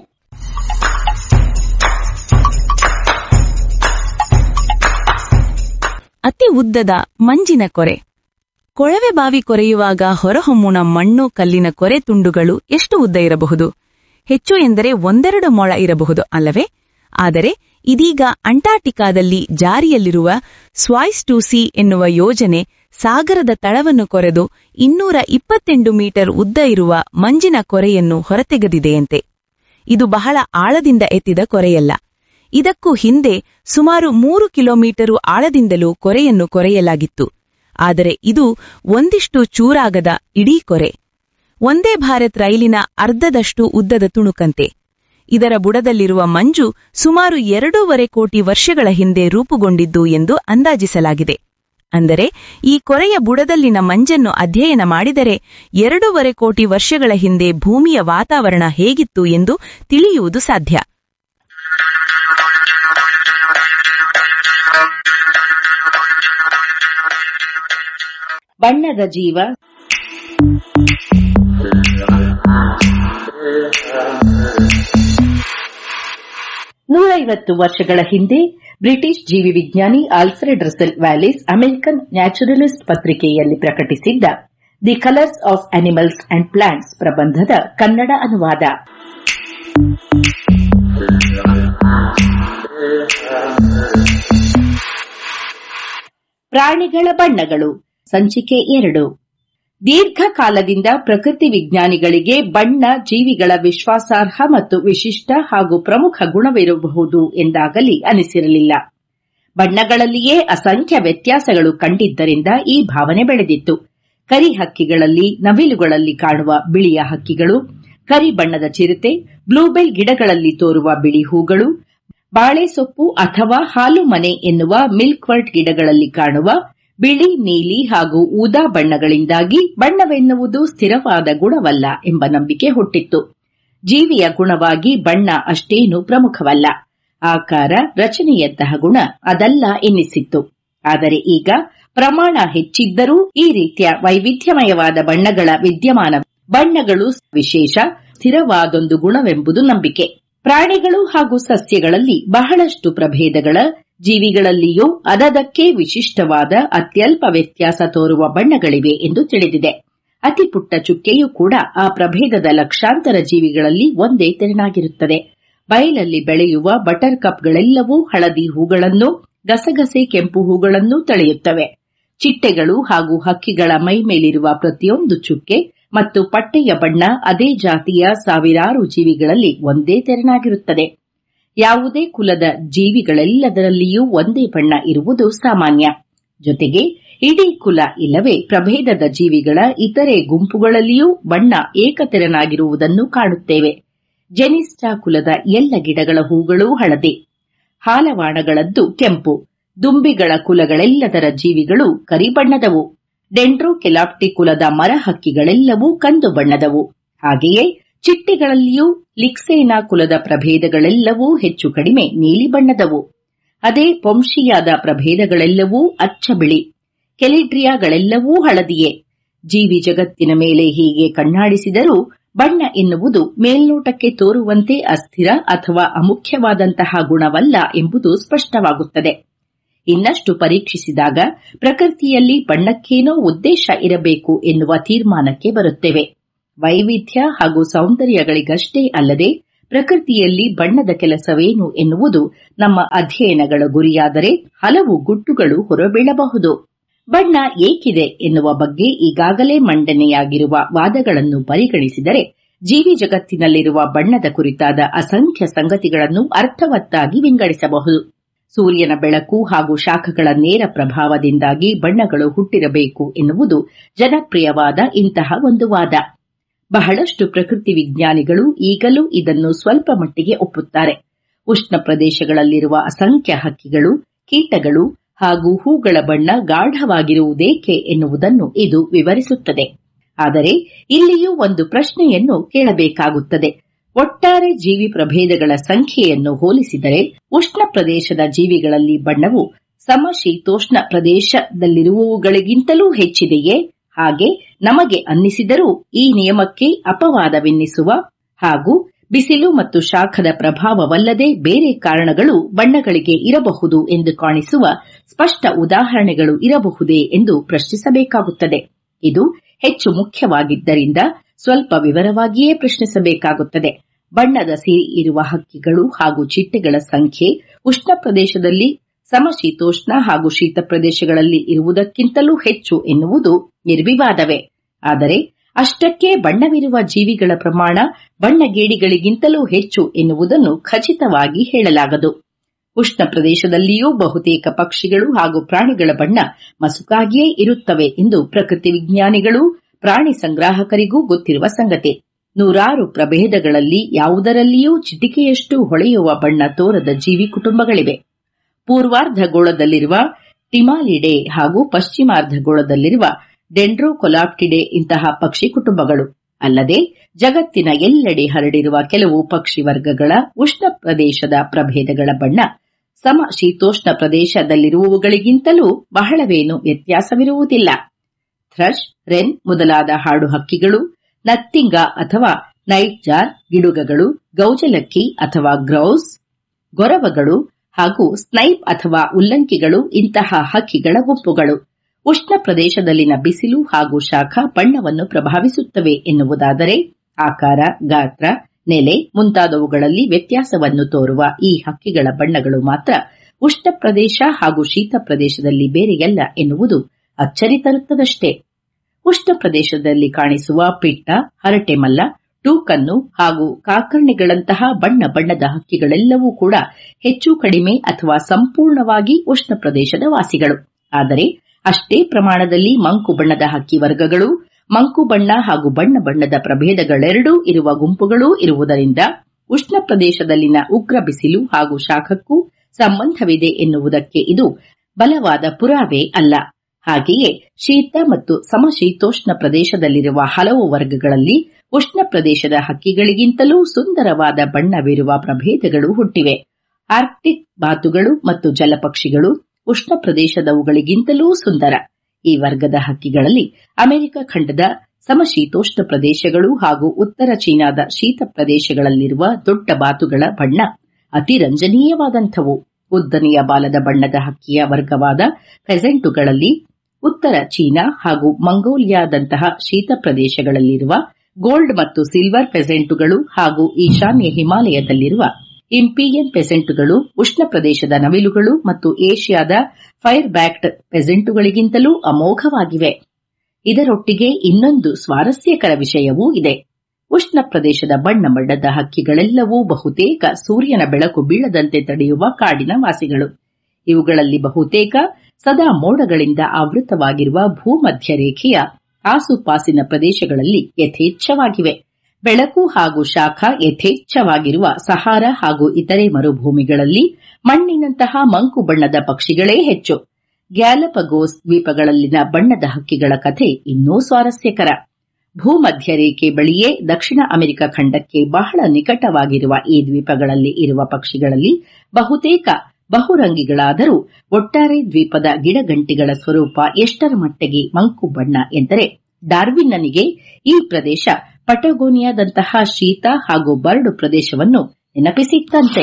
ಅತಿ ಉದ್ದದ ಮಂಜಿನ ಕೊರೆ ಕೊಳವೆ ಬಾವಿ ಕೊರೆಯುವಾಗ ಹೊರಹೊಮ್ಮುಣ ಮಣ್ಣು ಕಲ್ಲಿನ ಕೊರೆ ತುಂಡುಗಳು ಎಷ್ಟು ಉದ್ದ ಇರಬಹುದು ಹೆಚ್ಚು ಎಂದರೆ ಒಂದೆರಡು ಮೊಳ ಇರಬಹುದು ಅಲ್ಲವೇ ಆದರೆ ಇದೀಗ ಅಂಟಾರ್ಟಿಕಾದಲ್ಲಿ ಜಾರಿಯಲ್ಲಿರುವ ಸ್ವಾಯ್ಸ್ ಟು ಸಿ ಎನ್ನುವ ಯೋಜನೆ ಸಾಗರದ ತಳವನ್ನು ಕೊರೆದು ಇನ್ನೂರ ಇಪ್ಪತ್ತೆಂಟು ಮೀಟರ್ ಉದ್ದ ಇರುವ ಮಂಜಿನ ಕೊರೆಯನ್ನು ಹೊರತೆಗೆದಿದೆಯಂತೆ ಇದು ಬಹಳ ಆಳದಿಂದ ಎತ್ತಿದ ಕೊರೆಯಲ್ಲ ಇದಕ್ಕೂ ಹಿಂದೆ ಸುಮಾರು ಮೂರು ಕಿಲೋಮೀಟರು ಆಳದಿಂದಲೂ ಕೊರೆಯನ್ನು ಕೊರೆಯಲಾಗಿತ್ತು ಆದರೆ ಇದು ಒಂದಿಷ್ಟು ಚೂರಾಗದ ಇಡೀ ಕೊರೆ ಒಂದೇ ಭಾರತ್ ರೈಲಿನ ಅರ್ಧದಷ್ಟು ಉದ್ದದ ತುಣುಕಂತೆ ಇದರ ಬುಡದಲ್ಲಿರುವ ಮಂಜು ಸುಮಾರು ಎರಡೂವರೆ ಕೋಟಿ ವರ್ಷಗಳ ಹಿಂದೆ ರೂಪುಗೊಂಡಿದ್ದು ಎಂದು ಅಂದಾಜಿಸಲಾಗಿದೆ ಅಂದರೆ ಈ ಕೊರೆಯ ಬುಡದಲ್ಲಿನ ಮಂಜನ್ನು ಅಧ್ಯಯನ ಮಾಡಿದರೆ ಎರಡೂವರೆ ಕೋಟಿ ವರ್ಷಗಳ ಹಿಂದೆ ಭೂಮಿಯ ವಾತಾವರಣ ಹೇಗಿತ್ತು ಎಂದು ತಿಳಿಯುವುದು ಸಾಧ್ಯ ಬಣ್ಣದ ಜೀವ ನೂರೈವತ್ತು ವರ್ಷಗಳ ಹಿಂದೆ ಬ್ರಿಟಿಷ್ ಜೀವಿ ವಿಜ್ಞಾನಿ Alfred Russel Wallace American naturalist ಪತ್ರಿಕೆಯಲ್ಲಿ ಪ್ರಕಟಿಸಿದ್ದ the colours of animals and plants ಪ್ರಬಂಧದ ಕನ್ನಡ ಅನುವಾದ ಪ್ರಾಣಿಗಳ ಬಣ್ಣಗಳು ಸಂಚಿಕೆ ಎರಡು ದೀರ್ಘಕಾಲದಿಂದ ಪ್ರಕೃತಿ ವಿಜ್ಞಾನಿಗಳಿಗೆ ಬಣ್ಣ ಜೀವಿಗಳ ವಿಶ್ವಾಸಾರ್ಹ ಮತ್ತು ವಿಶಿಷ್ಟ ಹಾಗೂ ಪ್ರಮುಖ ಗುಣವಿರಬಹುದು ಎಂದಾಗಲಿ ಅನಿಸಿರಲಿಲ್ಲ ಬಣ್ಣಗಳಲ್ಲಿಯೇ ಅಸಂಖ್ಯ ವ್ಯತ್ಯಾಸಗಳು ಕಂಡಿದ್ದರಿಂದ ಈ ಭಾವನೆ ಬೆಳೆದಿತ್ತು ಕರಿ ಹಕ್ಕಿಗಳಲ್ಲಿ ನವಿಲುಗಳಲ್ಲಿ ಕಾಣುವ ಬಿಳಿಯ ಹಕ್ಕಿಗಳು ಕರಿ ಬಣ್ಣದ ಚಿರತೆ ಬ್ಲೂಬೆಲ್ ಗಿಡಗಳಲ್ಲಿ ತೋರುವ ಬಿಳಿ ಹೂಗಳು ಬಾಳೆಸೊಪ್ಪು ಅಥವಾ ಹಾಲು ಮನೆ ಎನ್ನುವ ಮಿಲ್ಕ್ವರ್ಟ್ ಗಿಡಗಳಲ್ಲಿ ಕಾಣುವ ಬಿಳಿ ನೀಲಿ ಹಾಗೂ ಊದಾ ಬಣ್ಣಗಳಿಂದಾಗಿ ಬಣ್ಣವೆನ್ನುವುದು ಸ್ಥಿರವಾದ ಗುಣವಲ್ಲ ಎಂಬ ನಂಬಿಕೆ ಹುಟ್ಟಿತ್ತು ಜೀವಿಯ ಗುಣವಾಗಿ ಬಣ್ಣ ಅಷ್ಟೇನು ಪ್ರಮುಖವಲ್ಲ ಆಕಾರ ರಚನೆಯಂತಹ ಗುಣ ಅದಲ್ಲ ಎನ್ನಿಸಿತ್ತು ಆದರೆ ಈಗ ಪ್ರಮಾಣ ಹೆಚ್ಚಿದ್ದರೂ ಈ ರೀತಿಯ ವೈವಿಧ್ಯಮಯವಾದ ಬಣ್ಣಗಳ ವಿದ್ಯಮಾನ ಬಣ್ಣಗಳು ವಿಶೇಷ ಸ್ಥಿರವಾದೊಂದು ಗುಣವೆಂಬುದು ನಂಬಿಕೆ ಪ್ರಾಣಿಗಳು ಹಾಗೂ ಸಸ್ಯಗಳಲ್ಲಿ ಬಹಳಷ್ಟು ಪ್ರಭೇದಗಳ ಜೀವಿಗಳಲ್ಲಿಯೂ ಅದದಕ್ಕೆ ವಿಶಿಷ್ಟವಾದ ಅತ್ಯಲ್ಪ ವ್ಯತ್ಯಾಸ ತೋರುವ ಬಣ್ಣಗಳಿವೆ ಎಂದು ತಿಳಿದಿದೆ ಅತಿ ಪುಟ್ಟ ಚುಕ್ಕೆಯೂ ಕೂಡ ಆ ಪ್ರಭೇದದ ಲಕ್ಷಾಂತರ ಜೀವಿಗಳಲ್ಲಿ ಒಂದೇ ತೆರನಾಗಿರುತ್ತದೆ ಬಯಲಲ್ಲಿ ಬೆಳೆಯುವ ಬಟರ್ ಕಪ್ಗಳೆಲ್ಲವೂ ಹಳದಿ ಹೂಗಳನ್ನು ಗಸಗಸೆ ಕೆಂಪು ಹೂಗಳನ್ನು ತಳೆಯುತ್ತವೆ ಚಿಟ್ಟೆಗಳು ಹಾಗೂ ಹಕ್ಕಿಗಳ ಮೈ ಮೇಲಿರುವ ಪ್ರತಿಯೊಂದು ಚುಕ್ಕೆ ಮತ್ತು ಪಟ್ಟೆಯ ಬಣ್ಣ ಅದೇ ಜಾತಿಯ ಸಾವಿರಾರು ಜೀವಿಗಳಲ್ಲಿ ಒಂದೇ ತೆರನಾಗಿರುತ್ತದೆ ಯಾವುದೇ ಕುಲದ ಜೀವಿಗಳೆಲ್ಲದರಲ್ಲಿಯೂ ಒಂದೇ ಬಣ್ಣ ಇರುವುದು ಸಾಮಾನ್ಯ ಜೊತೆಗೆ ಇಡೀ ಕುಲ ಇಲ್ಲವೇ ಪ್ರಭೇದದ ಜೀವಿಗಳ ಇತರೆ ಗುಂಪುಗಳಲ್ಲಿಯೂ ಬಣ್ಣ ಏಕತೆರನಾಗಿರುವುದನ್ನು ಕಾಣುತ್ತೇವೆ ಜೆನಿಸ್ಟಾ ಕುಲದ ಎಲ್ಲ ಗಿಡಗಳ ಹೂಗಳೂ ಹಳದಿ ಹಾಲವಾಣಗಳದ್ದು ಕೆಂಪು ದುಂಬಿಗಳ ಕುಲಗಳೆಲ್ಲದರ ಜೀವಿಗಳು ಕರಿಬಣ್ಣದವು ಡೆಂಡ್ರೋಕೆಲಾಪ್ಟಿ ಕುಲದ ಮರ ಹಕ್ಕಿಗಳೆಲ್ಲವೂ ಕಂದು ಬಣ್ಣದವು ಹಾಗೆಯೇ ಚಿಟ್ಟೆಗಳಲ್ಲಿಯೂ ಲಿಕ್ಸೇನಾ ಕುಲದ ಪ್ರಭೇದಗಳೆಲ್ಲವೂ ಹೆಚ್ಚು ಕಡಿಮೆ ನೀಲಿ ಬಣ್ಣದವು ಅದೇ ವಂಶೀಯಾದ ಪ್ರಭೇದಗಳೆಲ್ಲವೂ ಅಚ್ಚ ಬಿಳಿ ಕೆಲಿಡ್ರಿಯಾಗಳೆಲ್ಲವೂ ಹಳದಿಯೇ ಜೀವಿ ಜಗತ್ತಿನ ಮೇಲೆ ಹೀಗೆ ಕಣ್ಣಾಡಿಸಿದರೂ ಬಣ್ಣ ಎನ್ನುವುದು ಮೇಲ್ನೋಟಕ್ಕೆ ತೋರುವಂತೆ ಅಸ್ಥಿರ ಅಥವಾ ಅಮುಖ್ಯವಾದಂತಹ ಗುಣವಲ್ಲ ಎಂಬುದು ಸ್ಪಷ್ಟವಾಗುತ್ತದೆ ಇನ್ನಷ್ಟು ಪರೀಕ್ಷಿಸಿದಾಗ ಪ್ರಕೃತಿಯಲ್ಲಿ ಬಣ್ಣಕ್ಕೇನೋ ಉದ್ದೇಶ ಇರಬೇಕು ಎನ್ನುವ ತೀರ್ಮಾನಕ್ಕೆ ಬರುತ್ತೇವೆ ವೈವಿಧ್ಯ ಹಾಗೂ ಸೌಂದರ್ಯಗಳಿಗಷ್ಟೇ ಅಲ್ಲದೆ ಪ್ರಕೃತಿಯಲ್ಲಿ ಬಣ್ಣದ ಕೆಲಸವೇನು ಎನ್ನುವುದು ನಮ್ಮ ಅಧ್ಯಯನಗಳ ಗುರಿಯಾದರೆ ಹಲವು ಗುಟ್ಟುಗಳು ಹೊರಬೀಳಬಹುದು ಬಣ್ಣ ಏಕಿದೆ ಎನ್ನುವ ಬಗ್ಗೆ ಈಗಾಗಲೇ ಮಂಡನೆಯಾಗಿರುವ ವಾದಗಳನ್ನು ಪರಿಗಣಿಸಿದರೆ ಜೀವಿ ಜಗತ್ತಿನಲ್ಲಿರುವ ಬಣ್ಣದ ಕುರಿತಾದ ಅಸಂಖ್ಯ ಸಂಗತಿಗಳನ್ನು ಅರ್ಥವತ್ತಾಗಿ ವಿಂಗಡಿಸಬಹುದು ಸೂರ್ಯನ ಬೆಳಕು ಹಾಗೂ ಶಾಖಗಳ ನೇರ ಪ್ರಭಾವದಿಂದಾಗಿ ಬಣ್ಣಗಳು ಹುಟ್ಟಿರಬೇಕು ಎನ್ನುವುದು ಜನಪ್ರಿಯವಾದ ಇಂತಹ ಒಂದು ವಾದ ಬಹಳಷ್ಟು ಪ್ರಕೃತಿ ವಿಜ್ಞಾನಿಗಳು ಈಗಲೂ ಇದನ್ನು ಸ್ವಲ್ಪ ಮಟ್ಟಿಗೆ ಒಪ್ಪುತ್ತಾರೆ ಉಷ್ಣ ಪ್ರದೇಶಗಳಲ್ಲಿರುವ ಅಸಂಖ್ಯ ಹಕ್ಕಿಗಳು ಕೀಟಗಳು ಹಾಗೂ ಹೂಗಳ ಬಣ್ಣ ಗಾಢವಾಗಿರುವುದೇಕೆ ಎನ್ನುವುದನ್ನು ಇದು ವಿವರಿಸುತ್ತದೆ ಆದರೆ ಇಲ್ಲಿಯೂ ಒಂದು ಪ್ರಶ್ನೆಯನ್ನು ಕೇಳಬೇಕಾಗುತ್ತದೆ ಒಟ್ಟಾರೆ ಜೀವಿ ಪ್ರಭೇದಗಳ ಸಂಖ್ಯೆಯನ್ನು ಹೋಲಿಸಿದರೆ ಉಷ್ಣ ಪ್ರದೇಶದ ಜೀವಿಗಳಲ್ಲಿ ಬಣ್ಣವು ಸಮಶೀತೋಷ್ಣ ಪ್ರದೇಶದಲ್ಲಿರುವವುಗಳಿಗಿಂತಲೂ ಹೆಚ್ಚಿದೆಯೇ ಹಾಗೆ ನಮಗೆ ಅನ್ನಿಸಿದರೂ ಈ ನಿಯಮಕ್ಕೆ ಅಪವಾದವೆನ್ನಿಸುವ ಹಾಗೂ ಬಿಸಿಲು ಮತ್ತು ಶಾಖದ ಪ್ರಭಾವವಲ್ಲದೆ ಬೇರೆ ಕಾರಣಗಳು ಬಣ್ಣಗಳಿಗೆ ಇರಬಹುದು ಎಂದು ಕಾಣಿಸುವ ಸ್ಪಷ್ಟ ಉದಾಹರಣೆಗಳು ಇರಬಹುದೇ ಎಂದು ಪ್ರಶ್ನಿಸಬೇಕಾಗುತ್ತದೆ ಇದು ಹೆಚ್ಚು ಮುಖ್ಯವಾಗಿದ್ದರಿಂದ ಸ್ವಲ್ಪ ವಿವರವಾಗಿಯೇ ಪ್ರಶ್ನಿಸಬೇಕಾಗುತ್ತದೆ ಬಣ್ಣದ ಸಿರಿ ಇರುವ ಹಕ್ಕಿಗಳು ಹಾಗೂ ಚಿಟ್ಟೆಗಳ ಸಂಖ್ಯೆ ಉಷ್ಣ ಪ್ರದೇಶದಲ್ಲಿ ಸಮಶೀತೋಷ್ಣ ಹಾಗೂ ಶೀತ ಪ್ರದೇಶಗಳಲ್ಲಿ ಇರುವುದಕ್ಕಿಂತಲೂ ಹೆಚ್ಚು ಎನ್ನುವುದು ನಿರ್ವಿವಾದವೇ ಆದರೆ ಅಷ್ಟಕ್ಕೆ ಬಣ್ಣವಿರುವ ಜೀವಿಗಳ ಪ್ರಮಾಣ ಬಣ್ಣಗೇಡಿಗಳಿಗಿಂತಲೂ ಹೆಚ್ಚು ಎನ್ನುವುದನ್ನು ಖಚಿತವಾಗಿ ಹೇಳಲಾಗದು ಉಷ್ಣ ಪ್ರದೇಶದಲ್ಲಿಯೂ ಬಹುತೇಕ ಪಕ್ಷಿಗಳು ಹಾಗೂ ಪ್ರಾಣಿಗಳ ಬಣ್ಣ ಮಸುಕಾಗಿಯೇ ಇರುತ್ತವೆ ಎಂದು ಪ್ರಕೃತಿ ವಿಜ್ಞಾನಿಗಳು ಪ್ರಾಣಿ ಸಂಗ್ರಾಹಕರಿಗೂ ಗೊತ್ತಿರುವ ಸಂಗತಿ ನೂರಾರು ಪ್ರಭೇದಗಳಲ್ಲಿ ಯಾವುದರಲ್ಲಿಯೂ ಚಿಟಿಕೆಯಷ್ಟು ಹೊಳೆಯುವ ಬಣ್ಣ ತೋರದ ಜೀವಿ ಕುಟುಂಬಗಳಿವೆ ಪೂರ್ವಾರ್ಧಗೋಳದಲ್ಲಿರುವ ಟಿಮಾಲಿಡೆ ಹಾಗೂ ಪಶ್ಚಿಮಾರ್ಧಗೋಳದಲ್ಲಿರುವ ಡೆಂಡ್ರೋಕೊಲಾಪ್ಟಿಡೆ ಇಂತಹ ಪಕ್ಷಿ ಕುಟುಂಬಗಳು ಅಲ್ಲದೆ ಜಗತ್ತಿನ ಎಲ್ಲೆಡೆ ಹರಡಿರುವ ಕೆಲವು ಪಕ್ಷಿ ವರ್ಗಗಳ ಉಷ್ಣ ಪ್ರದೇಶದ ಪ್ರಭೇದಗಳ ಬಣ್ಣ ಸಮ ಶೀತೋಷ್ಣ ಪ್ರದೇಶದಲ್ಲಿರುವವುಗಳಿಗಿಂತಲೂ ಬಹಳವೇನು ವ್ಯತ್ಯಾಸವಿರುವುದಿಲ್ಲ ಥ್ರಶ್ ರೆನ್ ಮೊದಲಾದ ಹಾಡು ಹಕ್ಕಿಗಳು ನತ್ತಿಂಗ ಅಥವಾ ನೈಟ್ ಜಾರ್ ಗಿಡುಗಗಳು ಗೌಜಲಕ್ಕಿ ಅಥವಾ ಗ್ರೌಸ್ ಗೊರವಗಳು ಹಾಗೂ ಸ್ನೈಪ್ ಅಥವಾ ಉಲ್ಲಂಕಿಗಳು ಇಂತಹ ಹಕ್ಕಿಗಳ ಗುಂಪುಗಳು ಉಷ್ಣ ಪ್ರದೇಶದಲ್ಲಿನ ಬಿಸಿಲು ಹಾಗೂ ಶಾಖ ಬಣ್ಣವನ್ನು ಪ್ರಭಾವಿಸುತ್ತವೆ ಎನ್ನುವುದಾದರೆ ಆಕಾರ ಗಾತ್ರ ನೆಲೆ ಮುಂತಾದವುಗಳಲ್ಲಿ ವ್ಯತ್ಯಾಸವನ್ನು ತೋರುವ ಈ ಹಕ್ಕಿಗಳ ಬಣ್ಣಗಳು ಮಾತ್ರ ಉಷ್ಣ ಪ್ರದೇಶ ಹಾಗೂ ಶೀತ ಪ್ರದೇಶದಲ್ಲಿ ಬೇರೆಯಲ್ಲ ಎನ್ನುವುದು ಅಚ್ಚರಿ ತರುತ್ತದಷ್ಟೇ ಉಷ್ಣ ಪ್ರದೇಶದಲ್ಲಿ ಕಾಣಿಸುವ ಪಿಟ್ಟ ಹರಟೆಮಲ್ಲ ಟೂಕನ್ನು ಹಾಗೂ ಕಾಕರ್ಣಿಗಳಂತಹ ಬಣ್ಣ ಬಣ್ಣದ ಹಕ್ಕಿಗಳೆಲ್ಲವೂ ಕೂಡ ಹೆಚ್ಚು ಕಡಿಮೆ ಅಥವಾ ಸಂಪೂರ್ಣವಾಗಿ ಉಷ್ಣ ಪ್ರದೇಶದ ವಾಸಿಗಳು ಆದರೆ ಅಷ್ಟೇ ಪ್ರಮಾಣದಲ್ಲಿ ಮಂಕು ಬಣ್ಣದ ಹಕ್ಕಿ ವರ್ಗಗಳು ಮಂಕು ಬಣ್ಣ ಹಾಗೂ ಬಣ್ಣ ಬಣ್ಣದ ಪ್ರಭೇದಗಳೆರಡೂ ಇರುವ ಗುಂಪುಗಳೂ ಇರುವುದರಿಂದ ಉಷ್ಣ ಪ್ರದೇಶದಲ್ಲಿನ ಉಗ್ರ ಬಿಸಿಲು ಹಾಗೂ ಶಾಖಕ್ಕೂ ಸಂಬಂಧವಿದೆ ಎನ್ನುವುದಕ್ಕೆ ಇದು ಬಲವಾದ ಪುರಾವೆ ಅಲ್ಲ ಹಾಗೆಯೇ ಶೀತ ಮತ್ತು ಸಮಶೀತೋಷ್ಣ ಪ್ರದೇಶದಲ್ಲಿರುವ ಹಲವು ವರ್ಗಗಳಲ್ಲಿ ಉಷ್ಣ ಪ್ರದೇಶದ ಹಕ್ಕಿಗಳಿಗಿಂತಲೂ ಸುಂದರವಾದ ಬಣ್ಣವಿರುವ ಪ್ರಭೇದಗಳು ಹುಟ್ಟಿವೆ ಆರ್ಕ್ಟಿಕ್ ಬಾತುಗಳು ಮತ್ತು ಜಲಪಕ್ಷಿಗಳು ಉಷ್ಣ ಪ್ರದೇಶದವುಗಳಿಗಿಂತಲೂ ಸುಂದರ ಈ ವರ್ಗದ ಹಕ್ಕಿಗಳಲ್ಲಿ ಅಮೆರಿಕ ಖಂಡದ ಸಮಶೀತೋಷ್ಣ ಪ್ರದೇಶಗಳು ಹಾಗೂ ಉತ್ತರ ಚೀನಾದ ಶೀತ ಪ್ರದೇಶಗಳಲ್ಲಿರುವ ದೊಡ್ಡ ಬಾತುಗಳ ಬಣ್ಣ ಅತಿ ರಂಜನೀಯವಾದಂಥವು ಉದ್ದನೆಯ ಬಾಲದ ಬಣ್ಣದ ಹಕ್ಕಿಯ ವರ್ಗವಾದ ಫೆಸೆಂಟುಗಳಲ್ಲಿ ಉತ್ತರ ಚೀನಾ ಹಾಗೂ ಮಂಗೋಲಿಯಾದಂತಹ ಶೀತ ಪ್ರದೇಶಗಳಲ್ಲಿರುವ ಗೋಲ್ಡ್ ಮತ್ತು ಸಿಲ್ವರ್ ಪೆಸೆಂಟುಗಳು ಹಾಗೂ ಈಶಾನ್ಯ ಹಿಮಾಲಯದಲ್ಲಿರುವ ಇಂಪಿಯನ್ ಪೆಸೆಂಟುಗಳು ಉಷ್ಣ ಪ್ರದೇಶದ ನವಿಲುಗಳು ಮತ್ತು ಏಷ್ಯಾದ ಫೈರ್ ಬ್ಯಾಕ್ಡ್ ಪೆಸೆಂಟುಗಳಿಗಿಂತಲೂ ಅಮೋಘವಾಗಿವೆ ಇದರೊಟ್ಟಿಗೆ ಇನ್ನೊಂದು ಸ್ವಾರಸ್ಯಕರ ವಿಷಯವೂ ಇದೆ ಉಷ್ಣ ಪ್ರದೇಶದ ಬಣ್ಣ ಬಣ್ಣದ ಹಕ್ಕಿಗಳೆಲ್ಲವೂ ಬಹುತೇಕ ಸೂರ್ಯನ ಬೆಳಕು ಬೀಳದಂತೆ ತಡೆಯುವ ಕಾಡಿನ ವಾಸಿಗಳು ಇವುಗಳಲ್ಲಿ ಬಹುತೇಕ ಸದಾ ಮೋಡಗಳಿಂದ ಆವೃತವಾಗಿರುವ ಭೂಮಧ್ಯ ರೇಖೆಯ ಆಸುಪಾಸಿನ ಪ್ರದೇಶಗಳಲ್ಲಿ ಯಥೇಚ್ಛವಾಗಿವೆ ಬೆಳಕು ಹಾಗೂ ಶಾಖ ಯಥೇಚ್ಛವಾಗಿರುವ ಸಹಾರ ಹಾಗೂ ಇತರೆ ಮರುಭೂಮಿಗಳಲ್ಲಿ ಮಣ್ಣಿನಂತಹ ಮಂಕು ಬಣ್ಣದ ಪಕ್ಷಿಗಳೇ ಹೆಚ್ಚು ಗ್ಯಾಲಪಗೋಸ್ ದ್ವೀಪಗಳಲ್ಲಿನ ಬಣ್ಣದ ಹಕ್ಕಿಗಳ ಕಥೆ ಇನ್ನೂ ಸ್ವಾರಸ್ಯಕರ ಭೂಮಧ್ಯ ರೇಖೆ ಬಳಿಯೇ ದಕ್ಷಿಣ ಅಮೆರಿಕ ಖಂಡಕ್ಕೆ ಬಹಳ ನಿಕಟವಾಗಿರುವ ಈ ದ್ವೀಪಗಳಲ್ಲಿ ಇರುವ ಪಕ್ಷಿಗಳಲ್ಲಿ ಬಹುತೇಕ ಬಹುರಂಗಿಗಳಾದರೂ ಒಟ್ಟಾರೆ ದ್ವೀಪದ ಗಿಡಗಂಟಿಗಳ ಸ್ವರೂಪ ಎಷ್ಟರ ಮಟ್ಟಿಗೆ ಮಂಕು ಬಣ್ಣ ಎಂದರೆ ಡಾರ್ವಿನ್ನನಿಗೆ ಈ ಪ್ರದೇಶ ಪಟಗೋನಿಯಾದಂತಹ ಶೀತ ಹಾಗೂ ಬರಡು ಪ್ರದೇಶವನ್ನು ನೆನಪಿಸಿತ್ತಂತೆ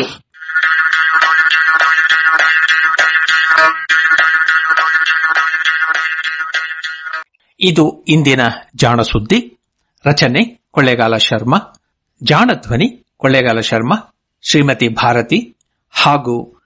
ಇದು ಇಂದಿನ ಜಾಣ ಸುದ್ದಿ ರಚನೆ ಕೊಳ್ಳೇಗಾಲ ಶರ್ಮಾ ಜಾಣ ಧ್ವನಿ ಕೊಳ್ಳೇಗಾಲ ಶರ್ಮಾ ಶ್ರೀಮತಿ ಭಾರತಿ ಹಾಗೂ